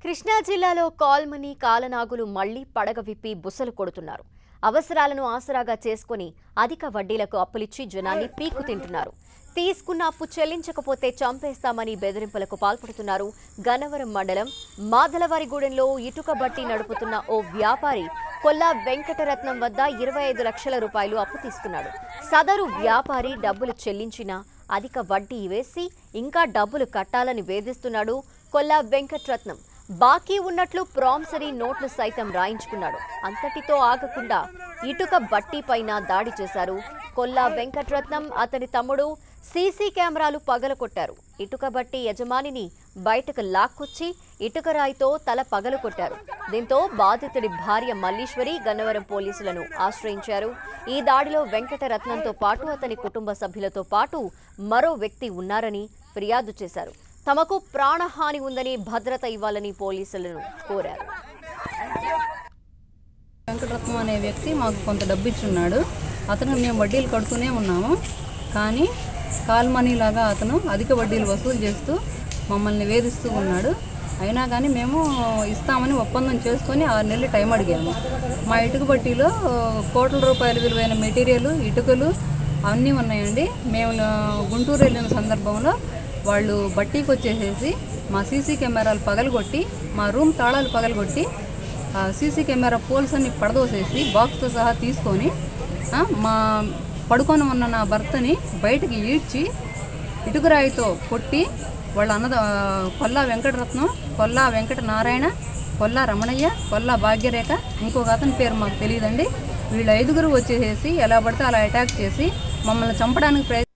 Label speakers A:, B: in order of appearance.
A: కృష్ణా జిల్లాలో కాల్మని కాలనాగులు మళ్లీ పడగ విప్పి బుసలు కొడుతున్నారు అవసరాలను ఆసరాగా చేసుకుని అధిక వడ్డీలకు అప్పులిచ్చి జనాన్ని పీకు తింటున్నారు తీసుకున్న అప్పు చెల్లించకపోతే చంపేస్తామని బెదిరింపులకు పాల్పడుతున్నారు గన్నవరం మండలం మాదలవారిగూడెంలో ఇటుక బట్టి నడుపుతున్న ఓ వ్యాపారి కొల్లా వెంకటరత్నం వద్ద ఇరవై ఐదు లక్షల రూపాయలు అప్పు తీసుకున్నాడు సదరు వ్యాపారి డబ్బులు చెల్లించినా అధిక వడ్డీ వేసి ఇంకా డబ్బులు కట్టాలని వేధిస్తున్నాడు కొల్లా వెంకటరత్నం బాకీ ఉన్నట్లు ప్రామిసరీ నోట్లు సైతం రాయించుకున్నాడు అంతటితో ఆగకుండా ఇటుక బట్టి పైన దాడి చేశారు కొల్లా వెంకటరత్నం అతని తమ్ముడు సీసీ కెమెరాలు పగలకొట్టారు ఇటుక బట్టి యజమానిని బయటకు లాక్కొచ్చి ఇటుక రాయితో తల పగలకొట్టారు దీంతో బాధితుడి భార్య మల్లీశ్వరి గన్నవరం పోలీసులను ఆశ్రయించారు ఈ దాడిలో వెంకటరత్నంతో పాటు అతని కుటుంబ సభ్యులతో పాటు మరో వ్యక్తి ఉన్నారని ఫిర్యాదు చేశారు తమకు ప్రాణహాని ఉందని భద్రత ఇవ్వాలని పోలీసులను కోరారు
B: వెంకటరత్నం అనే వ్యక్తి మాకు కొంత డబ్బు ఇచ్చున్నాడు అతను మేము వడ్డీలు కడుతూనే ఉన్నాము కానీ కాల్ మనీ లాగా అతను అధిక వడ్డీలు వసూలు చేస్తూ మమ్మల్ని వేధిస్తూ ఉన్నాడు అయినా కానీ మేము ఇస్తామని ఒప్పందం చేసుకొని ఆరు నెలలు టైం అడిగాము మా ఇటుక బట్టీలో కోట్ల రూపాయల విలువైన మెటీరియల్ ఇటుకలు అన్నీ ఉన్నాయండి మేము ఆ, గుంటూరు వెళ్ళిన సందర్భంలో వాళ్ళు బట్టీకి వచ్చేసేసి మా సీసీ కెమెరాలు పగలగొట్టి మా రూమ్ తాళాలు పగలగొట్టి ఆ సీసీ కెమెరా పోల్స్ అన్ని పడదోసేసి బాక్స్తో సహా తీసుకొని ఆ, మా పడుకొని ఉన్న నా భర్తని బయటికి ఈడ్చి ఇటుకరాయితో కొట్టి వాళ్ళ అన్నద కొల్లా వెంకటరత్నం కొల్లా వెంకట నారాయణ కొల్లా రమణయ్య కొల్లా భాగ్యరేఖ ఇంకొక అతని పేరు మాకు తెలియదండి వీళ్ళు ఐదుగురు వచ్చేసేసి ఎలా పడితే అలా అటాక్ చేసి మమ్మల్ని చంపడానికి ప్రయత్నం